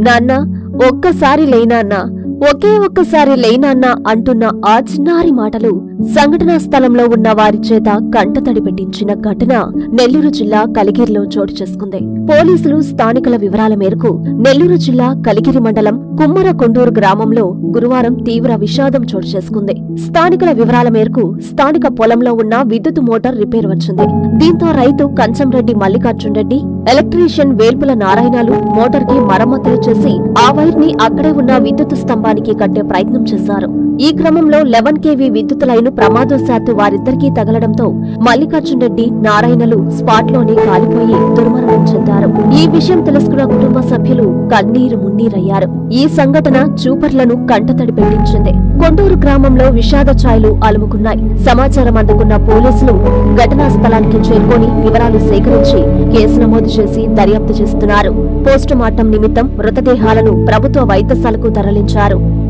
నాన్న ఒక్కసారి లేనాన్నా ఒకే ఒక్కసారి లేనాన్నా అంటున్న ఆ చిన్నారి మాటలు సంఘటనా స్థలంలో ఉన్న వారి చేత కంటతడి పెట్టించిన ఘటన నెల్లూరు జిల్లా కలిగిరిలో చోటు చేసుకుంది పోలీసులు స్థానికుల వివరాల మేరకు నెల్లూరు జిల్లా కలిగిరి మండలం కుమ్మర కొండూరు గ్రామంలో గురువారం తీవ్ర విషాదం చోటు చేసుకుంది స్థానికుల వివరాల మేరకు స్థానిక పొలంలో ఉన్న విద్యుత్ మోటార్ రిపేర్ వచ్చింది దీంతో రైతు కంచంరెడ్డి మల్లికార్జున్ రెడ్డి ఎలక్ట్రీషియన్ వేల్పుల నారాయణలు మోటార్ కి మరమ్మతులు చేసి ఆ వైర్ ని అక్కడే ఉన్న విద్యుత్ స్తంభానికి కట్టే ప్రయత్నం చేశారు ఈ క్రమంలో లెవెన్ కేవీ విద్యుత్ లైను ప్రమాదవశాత్తు వారిద్దరికీ తగలడంతో మల్లికార్జున్ రెడ్డి నారాయణలు స్పాట్ లోనే కాలిపోయి దుర్మరణం చెందారు ఈ విషయం తెలుసుకున్న కుటుంబ సభ్యులు కన్నీరు మున్నీరయ్యారు ఈ సంఘటన చూపర్లను కంటతడి పెట్టించింది కొండూరు గ్రామంలో విషాద ఛాయలు అలుముకున్నాయి సమాచారం అందుకున్న పోలీసులు ఘటనా స్థలానికి చేరుకొని వివరాలు సేకరించి కేసు నమోదు చేసి దర్యాప్తు చేస్తున్నారు పోస్టుమార్టం నిమిత్తం మృతదేహాలను ప్రభుత్వ వైద్యశాలకు తరలించారు